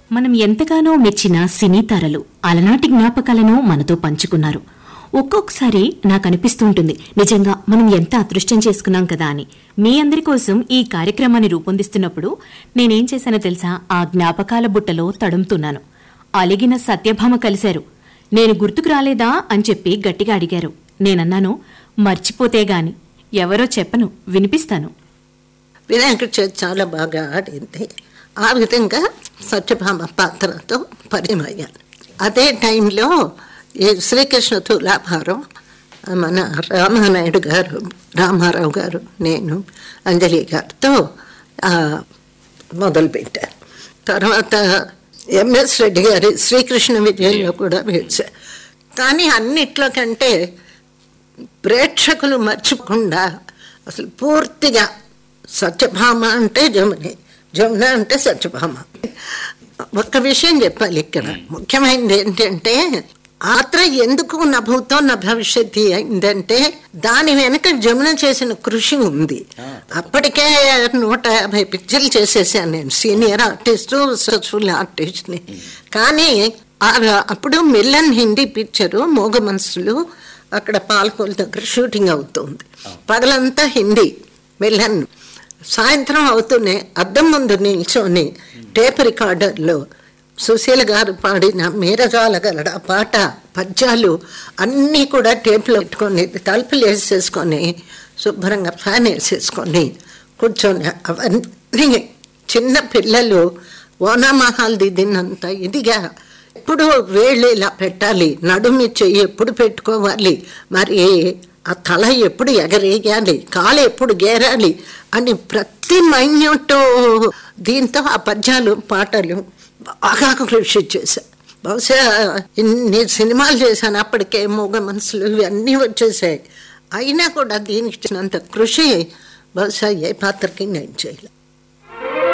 మనం ఎంతగానో మెచ్చిన సినీ తారలు అలనాటి జ్ఞాపకాలను మనతో పంచుకున్నారు ఒక్కొక్కసారి నాకు అనిపిస్తూ ఉంటుంది నిజంగా మనం ఎంత అదృష్టం చేసుకున్నాం కదా అని మీ అందరి కోసం ఈ కార్యక్రమాన్ని రూపొందిస్తున్నప్పుడు నేనేం చేశానో తెలుసా ఆ జ్ఞాపకాల బుట్టలో తడుముతున్నాను అలిగిన సత్యభామ కలిశారు నేను గుర్తుకు రాలేదా అని చెప్పి గట్టిగా అడిగారు నేనన్నాను మర్చిపోతే గాని ఎవరో చెప్పను వినిపిస్తాను వినాయక చవితి చాలా బాగా ఆడింది ఆ విధంగా సత్యభామ పాత్రతో పరిచయం అయ్యాను అదే టైంలో ఈ శ్రీకృష్ణ తులాభారం మన రామానాయుడు గారు రామారావు గారు నేను అంజలి గారితో ఆ, మొదలుపెట్టారు తర్వాత ఎంఎస్ రెడ్డి గారి శ్రీకృష్ణ విజయంలో కూడా వేశారు కానీ అన్నిట్లో కంటే ప్రేక్షకులు మర్చిపోకుండా అసలు పూర్తిగా సత్యభామ అంటే జముని జమున అంటే సత్యభామ ఒక్క విషయం చెప్పాలి ఇక్కడ ముఖ్యమైనది ఏంటంటే ఆత్ర ఎందుకు నా భూతో నా భవిష్యత్తు అయిందంటే దాని వెనుక జమున చేసిన కృషి ఉంది అప్పటికే నూట యాభై పిక్చర్లు చేసేసాను నేను సీనియర్ ఆర్టిస్టు సక్సెస్ఫుల్ ఆర్టిస్ట్ని కానీ ఆ- అప్పుడు మిల్లన్ హిందీ పిక్చరు మోగ మనసులు అక్కడ పాలకోల దగ్గర షూటింగ్ అవుతుంది పగలంతా హిందీ మిల్లన్ సాయంత్రం అవుతూనే అద్దం ముందు నిల్చొని టేప్ రికార్డర్లో సుశీల గారు పాడిన మీరజాల గలడ పాట పద్యాలు అన్నీ కూడా టేప్లో పెట్టుకొని తలుపులు వేసేసుకొని శుభ్రంగా ఫ్యాన్ వేసేసుకొని కూర్చొని అవన్నీ చిన్న పిల్లలు ఓనామహాల్ దిద్దినంత ఇదిగా ఎప్పుడు వేళ్ళు ఇలా పెట్టాలి నడుమి చెయ్యి ఎప్పుడు పెట్టుకోవాలి మరి ఆ తల ఎప్పుడు ఎగరేయాలి కాలు ఎప్పుడు గేరాలి అని ప్రతి మైన్యూట్ దీంతో ఆ పద్యాలు పాటలు బాగా కృషి చేశా బహుశా ఇన్ని సినిమాలు చేశాను అప్పటికే మూగ మనసులు ఇవన్నీ వచ్చేసాయి అయినా కూడా దీనికి ఇచ్చినంత కృషి బహుశా ఏ పాత్రకి నేను చేయలే